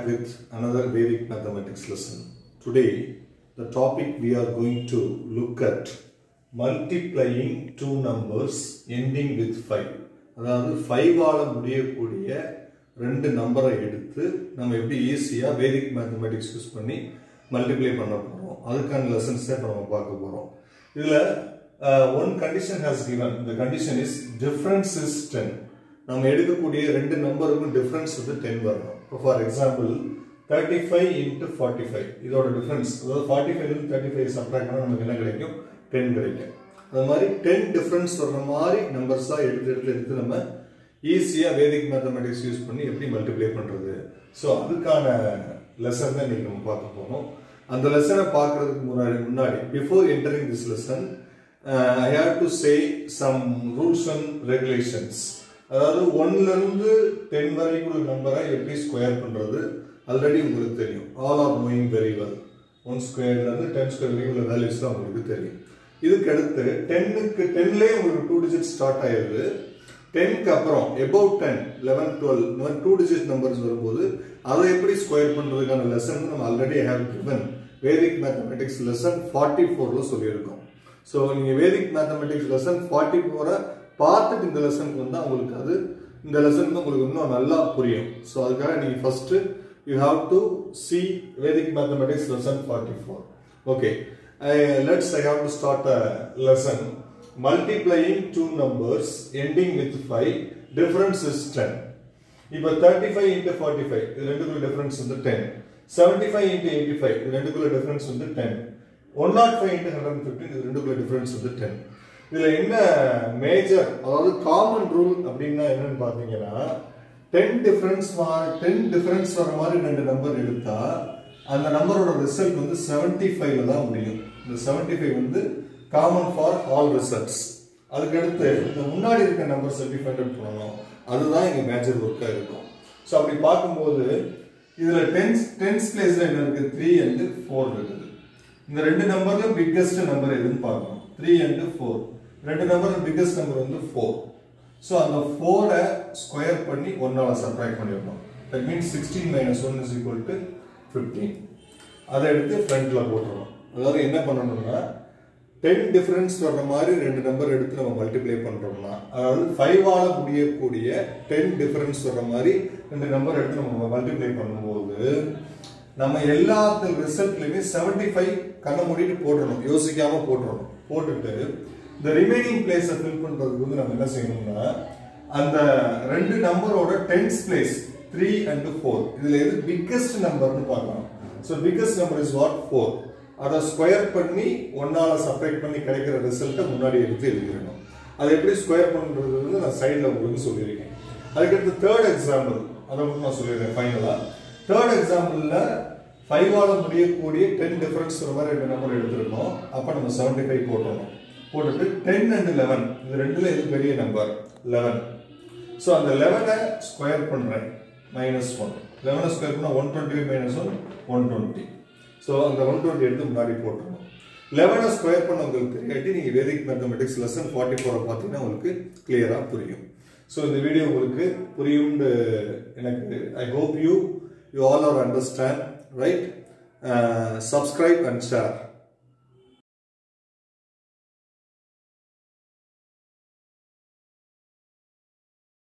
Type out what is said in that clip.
with another Vedic mathematics lesson. Today, the topic we are going to look at multiplying two numbers ending with 5. அதாவது 5 ஆல முடியக்கூடிய ரெண்டு நம்பரை எடுத்து நம்ம எப்படி ஈஸியாக வேதிக் மேத்தமெட்டிக்ஸ் யூஸ் பண்ணி மல்டிப்ளை பண்ண போகிறோம் அதுக்கான லெசன்ஸ் தான் இப்போ நம்ம பார்க்க போகிறோம் இதில் ஒன் கண்டிஷன் ஹாஸ் கிவன் இந்த condition is difference is ten நம்ம எடுக்கக்கூடிய ரெண்டு நம்பருக்கும் டிஃப்ரென்ஸ் வந்து டென் வரணும் இப்போ for example thirty five into forty five இதோட டிஃப்ரென்ஸ் அதாவது ஃபார்ட்டி ஃபைவ்லேருந்து தேர்ட்டி ஃபைவ் சப்ராக்ட் பண்ணால் நமக்கு என்ன கிடைக்கும் டென் கிடைக்கும் அது மாதிரி டென் டிஃப்ரென்ஸ் வர்ற மாதிரி நம்பர்ஸாக எடுத்து எடுத்து எடுத்து நம்ம ஈஸியாக வேதிக் மேத்தமெட்டிக்ஸ் யூஸ் பண்ணி எப்படி மல்டிப்ளை பண்ணுறது ஸோ அதுக்கான லெசன் தான் இன்னைக்கு நம்ம பார்க்க போகிறோம் அந்த லெசனை பார்க்கறதுக்கு முன்னாடி முன்னாடி before entering this lesson I have to say some rules and regulations அதாவது ஒன்ல இருந்து டென் வரைக்கும் உள்ள நம்பரை எப்படி ஸ்கொயர் பண்றது ஆல்ரெடி உங்களுக்கு தெரியும் all are knowing very well one ஸ்கொயர்ல இருந்து டென் ஸ்கொயர் வரைக்கும் உள்ள வேல்யூஸ் தான் உங்களுக்கு தெரியும் இதுக்கு அடுத்து டென்னுக்கு டென்லேயே உங்களுக்கு டூ டிஜிட் ஸ்டார்ட் ஆயிடுது டென்க்கு அப்புறம் எபவுட் டென் லெவன் டுவெல் இந்த மாதிரி டூ டிஜிட் நம்பர்ஸ் வரும்போது அதை எப்படி ஸ்கொயர் பண்றதுக்கான லெசன் நம்ம already have given vedic mathematics lesson forty ஃபோர்ல சொல்லியிருக்கோம் ஸோ நீங்கள் வேதிக் மேத்தமெட்டிக்ஸ் லெசன் ஃபார்ட்டி ஃபோரை பார்த்துட்டு இந்த லெசனுக்கு வந்தால் உங்களுக்கு அது இந்த லெசனுக்கு உங்களுக்கு இன்னும் நல்லா புரியும் ஸோ அதுக்காக நீங்கள் first you have to see vedic mathematics lesson forty four okay let's I have to start a lesson multiplying two numbers ending with five difference is ten இப்போ thirty five into forty five இது ரெண்டுக்குள்ள difference வந்து ten seventy five into eighty five இது ரெண்டுக்குள்ள difference வந்து ten one nought five into hundred fifteen இது ரெண்டுக்குள்ள difference வந்து டென் இதுல என்ன மேஜர் அதாவது காமன் ரூல் அப்படின்னா என்னன்னு பாத்தீங்கன்னா டென் டிஃபரன்ஸ் டென் டிஃபரன்ஸ் வர மாதிரி ரெண்டு நம்பர் எடுத்தா அந்த நம்பரோட ரிசல்ட் வந்து செவன்டி ஃபைவ்ல தான் முடியும் இந்த செவன்டி ஃபைவ் வந்து காமன் ஃபார் ஆல் ரிசல்ட்ஸ் அதுக்கு அடுத்து இந்த முன்னாடி இருக்க நம்பர் செவன்டி ஃபைவ் பண்ணணும் அதுதான் இங்க மேஜர் ஒர்க்கா இருக்கும் ஸோ அப்படி பார்க்கும்போது இதுல டென்ஸ் டென்ஸ் பிளேஸ்ல என்ன இருக்கு த்ரீ அண்ட் ஃபோர் இருக்குது இந்த ரெண்டு நம்பர்ல பிக்கஸ்ட் நம்பர் எதுன்னு பார்க்கணும் த்ரீ அண்ட் ஃபோர் ரெண்டு நம்பர் பிக்கஸ்ட் நம்பர் வந்து ஃபோர் ஸோ அந்த ஃபோரை ஸ்கொயர் பண்ணி ஒன்னால சப்ராக்ட் பண்ணிடணும் that means sixteen minus one is equal to fifteen அதை எடுத்து ஃப்ரண்ட்ல போட்டுருணும் அதாவது என்ன பண்ணணும்னா டென் டிஃபரன்ஸ் வர்ற மாதிரி ரெண்டு நம்பர் எடுத்து நம்ம மல்டிப்ளை பண்றோம்னா அதாவது ஃபைவ் ஆல முடியக்கூடிய டென் டிஃபரன்ஸ் வர்ற மாதிரி ரெண்டு நம்பர் எடுத்து நம்ம மல்டிப்ளை பண்ணும்போது நம்ம எல்லாத்து ரிசல்ட்லயுமே செவன்டி ஃபைவ் கண்ணை மூடிட்டு போட்டுறணும் யோசிக்காம போட்டுறணும் போட்டுட்டு இந்த ரிமைனிங் பிளேஸை ஃபில் பண்றதுக்கு வந்து நம்ம என்ன செய்யணும்னா அந்த ரெண்டு நம்பரோட tens place three and four இதுல எது பிக்கஸ்ட் நம்பர்னு பார்க்கணும் so biggest number is what four அதை ஸ்கொயர் பண்ணி ஒன்னால செப்பரேட் பண்ணி கிடைக்கிற ரிசல்ட்டை முன்னாடி எடுத்து எழுதிடணும் அதை எப்படி ஸ்கொயர் பண்றது வந்து நான் சைடில் உங்களுக்கு சொல்லியிருக்கேன் அதுக்கடுத்து தேர்ட் எக்ஸாம்பிள் அதை மட்டும் நான் சொல்லிடுறேன் ஃபைனலாக தேர்ட் எக்ஸாம்பிளில் ஃபைவ் ஆல முடியக்கூடிய டென் டிஃபரன்ஸ் மாதிரி ரெண்டு நம்பர் எடுத்திருக்கோம் அப்போ நம்ம செவன்டி ஃபைவ் போட்டணும் போட்டுட்டு டென் அண்ட் லெவன் இது ரெண்டுல எது பெரிய நம்பர் லெவன் ஸோ அந்த லெவனை ஸ்கொயர் பண்ணுறேன் மைனஸ் ஒன் லெவனை ஸ்கொயர் பண்ணால் one twenty minus one one twenty so அந்த ஒன் டுவெண்ட்டி எடுத்து முன்னாடி போட்டுருணும் லெவனை ஸ்கொயர் பண்ண உங்களுக்கு தெரியாட்டி நீங்கள் வேதிக் மேத்தமெட்டிக்ஸ் லெசன் ஃபார்ட்டி ஃபோரை பார்த்தீங்கன்னா உங்களுக்கு கிளியராக புரியும் ஸோ இந்த வீடியோ உங்களுக்கு புரியும்னு எனக்கு I hope you you all are understand right subscribe and share